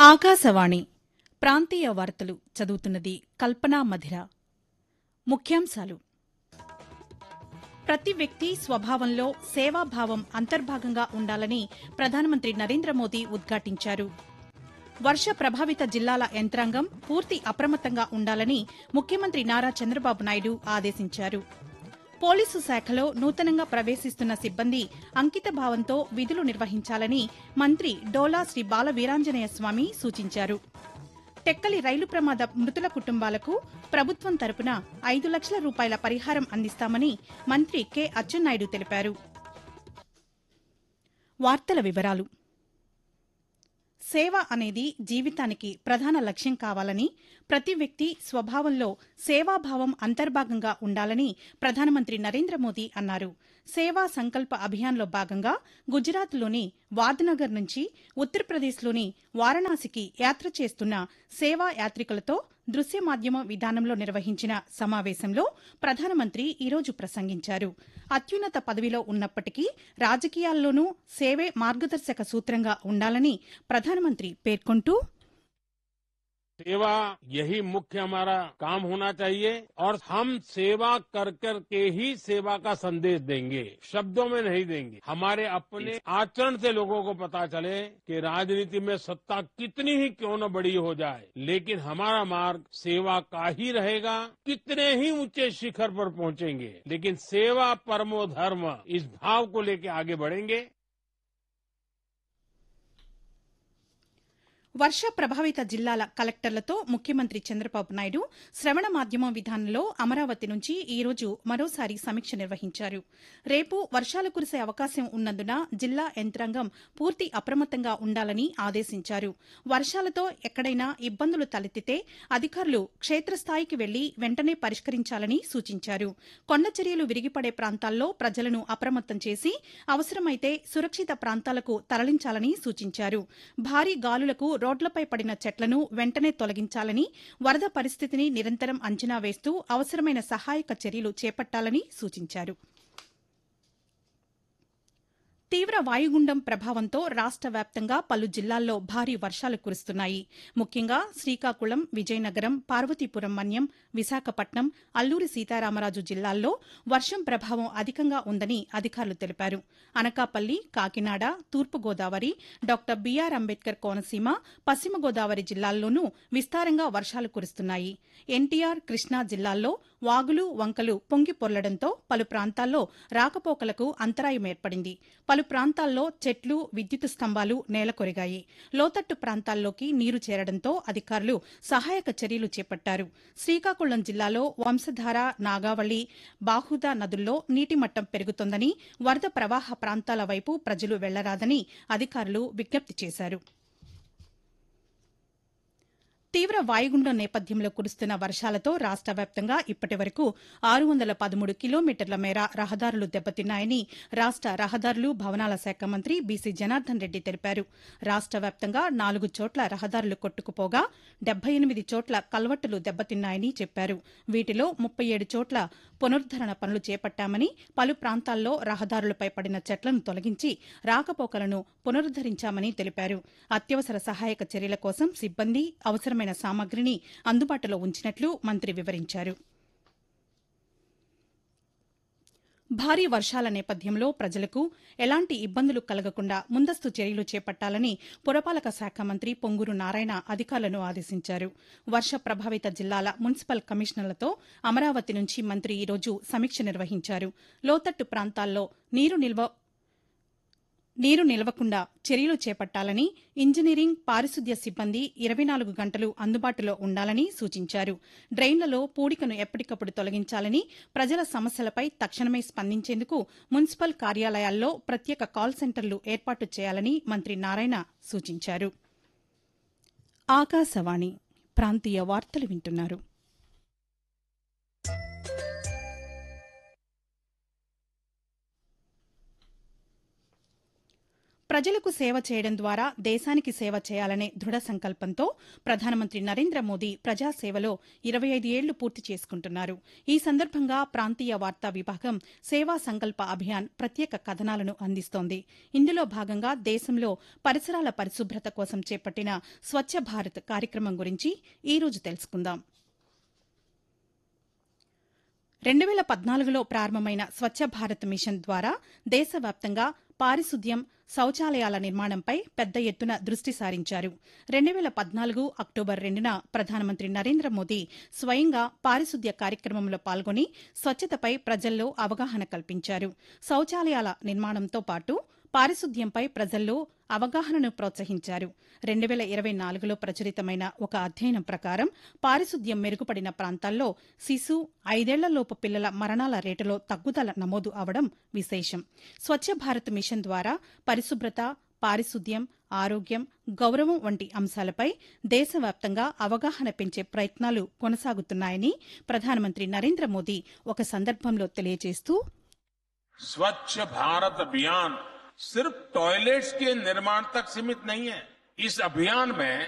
ఆకాశవాణి ప్రాంతీయ వార్తలు చదువుతున్నది కల్పనా మధిర ముఖ్యాంశాలు ప్రతి వ్యక్తి స్వభావంలో సేవాభావం అంతర్భాగంగా ఉండాలని ప్రధానమంత్రి నరేంద్ర మోదీ ఉద్ఘాటించారు వర్ష ప్రభావిత జిల్లాల యంత్రాంగం పూర్తి అప్రమత్తంగా ఉండాలని ముఖ్యమంత్రి నారా చంద్రబాబు నాయుడు ఆదేశించారు పోలీసు శాఖలో నూతనంగా ప్రవేశిస్తున్న సిబ్బంది అంకితభావంతో విధులు నిర్వహించాలని మంత్రి డోలా శ్రీ బాల వీరాంజనేయ స్వామి సూచించారు టెక్కలి రైలు ప్రమాద మృతుల కుటుంబాలకు ప్రభుత్వం తరపున ఐదు లక్షల రూపాయల పరిహారం అందిస్తామని మంత్రి కె అచ్చెన్నాయుడు తెలిపారు వార్తల వివరాలు సేవ అనేది జీవితానికి ప్రధాన లక్ష్యం కావాలని ప్రతి వ్యక్తి స్వభావంలో సేవాభావం అంతర్భాగంగా ఉండాలని ప్రధానమంత్రి నరేంద్ర మోదీ అన్నారు సేవా సంకల్ప అభియాన్లో భాగంగా గుజరాత్లోని వాద్నగర్ నుంచి ఉత్తరప్రదేశ్లోని వారణాసికి యాత్ర చేస్తున్న సేవా యాత్రికులతో దృశ్య మాధ్యమ విధానంలో నిర్వహించిన సమావేశంలో ప్రధానమంత్రి ఈరోజు ప్రసంగించారు అత్యున్నత పదవిలో ఉన్నప్పటికీ రాజకీయాల్లోనూ సేవే మార్గదర్శక సూత్రంగా ఉండాలని ప్రధానమంత్రి పేర్కొంటూ सेवा यही मुख्य हमारा काम होना चाहिए और हम सेवा कर कर के ही सेवा का संदेश देंगे शब्दों में नहीं देंगे हमारे अपने आचरण से लोगों को पता चले कि राजनीति में सत्ता कितनी ही क्यों न बड़ी हो जाए लेकिन हमारा मार्ग सेवा का ही रहेगा कितने ही ऊंचे शिखर पर पहुंचेंगे लेकिन सेवा परमो धर्म इस भाव को लेकर आगे बढ़ेंगे వర్ష ప్రభావిత జిల్లాల కలెక్టర్లతో ముఖ్యమంత్రి చంద్రబాబు నాయుడు శ్రవణ మాధ్యమం విధానంలో అమరావతి నుంచి ఈ రోజు మరోసారి సమీక్ష నిర్వహించారు రేపు వర్షాలు కురిసే అవకాశం ఉన్నందున జిల్లా యంత్రాంగం పూర్తి అప్రమత్తంగా ఉండాలని ఆదేశించారు వర్షాలతో ఎక్కడైనా ఇబ్బందులు తలెత్తితే అధికారులు క్షేత్రస్థాయికి వెళ్లి వెంటనే పరిష్కరించాలని సూచించారు కొండ చర్యలు విరిగిపడే ప్రాంతాల్లో ప్రజలను అప్రమత్తం చేసి అవసరమైతే సురక్షిత ప్రాంతాలకు తరలించాలని సూచించారు భారీ గాలులకు రోడ్లపై పడిన చెట్లను వెంటనే తొలగించాలని వరద పరిస్థితిని నిరంతరం అంచనా వేస్తూ అవసరమైన సహాయక చర్యలు చేపట్టాలని సూచించారు తీవ్ర వాయుగుండం ప్రభావంతో రాష్ట వ్యాప్తంగా పలు జిల్లాల్లో భారీ వర్షాలు కురుస్తున్నాయి ముఖ్యంగా శ్రీకాకుళం విజయనగరం పార్వతీపురం మన్యం విశాఖపట్నం అల్లూరి సీతారామరాజు జిల్లాల్లో వర్షం ప్రభావం అధికంగా ఉందని అధికారులు తెలిపారు అనకాపల్లి కాకినాడ తూర్పుగోదావరి డాక్టర్ బీఆర్ అంబేద్కర్ కోనసీమ పశ్చిమ గోదావరి జిల్లాల్లోనూ విస్తారంగా వర్షాలు కురుస్తున్నాయి ఎన్టీఆర్ కృష్ణా జిల్లాల్లో వాగులు వంకలు పొంగి పొర్లడంతో పలు ప్రాంతాల్లో రాకపోకలకు అంతరాయం ఏర్పడింది పలు ప్రాంతాల్లో చెట్లు విద్యుత్ స్తంభాలు నేలకొరిగాయి లోతట్టు ప్రాంతాల్లోకి నీరు చేరడంతో అధికారులు సహాయక చర్యలు చేపట్టారు శ్రీకాకుళం జిల్లాలో వంశధార నాగావళి బాహుదా నదుల్లో నీటి మట్టం పెరుగుతోందని వరద ప్రవాహ ప్రాంతాల వైపు ప్రజలు వెళ్లరాదని అధికారులు విజ్ఞప్తి చేశారు తీవ్ర వాయుగుండం నేపథ్యంలో కురుస్తున్న వర్షాలతో రాష్ట వ్యాప్తంగా ఇప్పటి వరకు ఆరు వందల పదమూడు కిలోమీటర్ల మేర రహదారులు దెబ్బతిన్నాయని రాష్ట రహదారులు భవనాల శాఖ మంత్రి బీసీ జనార్దన్ రెడ్డి తెలిపారు రాష్ట వ్యాప్తంగా నాలుగు చోట్ల రహదారులు కొట్టుకుపోగా డెబ్బై ఎనిమిది చోట్ల కల్వట్టులు దెబ్బతిన్నాయని చెప్పారు వీటిలో ముప్పై ఏడు చోట్ల పునరుద్దరణ పనులు చేపట్టామని పలు ప్రాంతాల్లో రహదారులపై పడిన చెట్లను తొలగించి రాకపోకలను పునరుద్దరించామని తెలిపారు అత్యవసర సహాయక చర్యల కోసం సిబ్బంది అవసరమైన సామగ్రిని అందుబాటులో ఉంచినట్లు మంత్రి వివరించారు భారీ వర్షాల నేపథ్యంలో ప్రజలకు ఎలాంటి ఇబ్బందులు కలగకుండా ముందస్తు చర్యలు చేపట్టాలని పురపాలక శాఖ మంత్రి పొంగూరు నారాయణ అధికారులను ఆదేశించారు వర్ష ప్రభావిత జిల్లాల మున్సిపల్ కమిషనర్లతో అమరావతి నుంచి మంత్రి ఈరోజు సమీక్ష నిర్వహించారు లోతట్టు ప్రాంతాల్లో నీరు నిల్వ నీరు నిలవకుండా చర్యలు చేపట్టాలని ఇంజనీరింగ్ పారిశుద్ధ్య సిబ్బంది ఇరవై నాలుగు గంటలు అందుబాటులో ఉండాలని సూచించారు డ్రైన్లలో పూడికను ఎప్పటికప్పుడు తొలగించాలని ప్రజల సమస్యలపై తక్షణమే స్పందించేందుకు మున్సిపల్ కార్యాలయాల్లో ప్రత్యేక కాల్ సెంటర్లు ఏర్పాటు చేయాలని మంత్రి నారాయణ సూచించారు ఆకాశవాణి ప్రాంతీయ వార్తలు వింటున్నారు ప్రజలకు సేవ చేయడం ద్వారా దేశానికి సేవ చేయాలనే దృఢ సంకల్పంతో ప్రధానమంత్రి నరేంద్ర మోదీ ప్రజాసేవలో ఇరవై ఐదు ఏళ్లు పూర్తి చేసుకుంటున్నారు ఈ సందర్భంగా ప్రాంతీయ వార్తా విభాగం సేవా సంకల్ప అభియాన్ ప్రత్యేక కథనాలను అందిస్తోంది ఇందులో భాగంగా దేశంలో పరిసరాల పరిశుభ్రత కోసం చేపట్టిన స్వచ్ఛ భారత్ కార్యక్రమం గురించి ఈ రోజు తెలుసుకుందాం రెండు వేల పద్నాలుగులో ప్రారంభమైన స్వచ్ఛ భారత్ మిషన్ ద్వారా దేశవ్యాప్తంగా పారిశుద్ధ్యం శౌచాలయాల నిర్మాణంపై పెద్ద ఎత్తున దృష్టి సారించారు రెండు వేల పద్నాలుగు అక్టోబర్ రెండున ప్రధానమంత్రి నరేంద్ర మోదీ స్వయంగా పారిశుద్ధ్య కార్యక్రమంలో పాల్గొని స్వచ్ఛతపై ప్రజల్లో అవగాహన కల్పించారు శౌచాలయాల నిర్మాణంతో పాటు పారిశుద్ధ్యంపై ప్రజల్లో అవగాహనను ప్రోత్సహించారు రెండు వేల ఇరవై నాలుగులో ప్రచురితమైన ఒక అధ్యయనం ప్రకారం పారిశుద్ధ్యం మెరుగుపడిన ప్రాంతాల్లో శిశు ఐదేళ్లలోపు పిల్లల మరణాల రేటులో తగ్గుదల నమోదు అవడం విశేషం స్వచ్ఛ భారత్ మిషన్ ద్వారా పరిశుభ్రత పారిశుద్ధ్యం ఆరోగ్యం గౌరవం వంటి అంశాలపై దేశవ్యాప్తంగా అవగాహన పెంచే ప్రయత్నాలు కొనసాగుతున్నాయని ప్రధానమంత్రి నరేంద్ర మోదీ ఒక సందర్భంలో తెలియజేస్తూ स्वच्छ भारत अभियान सिर्फ टॉयलेट्स के निर्माण तक सीमित नहीं है इस अभियान में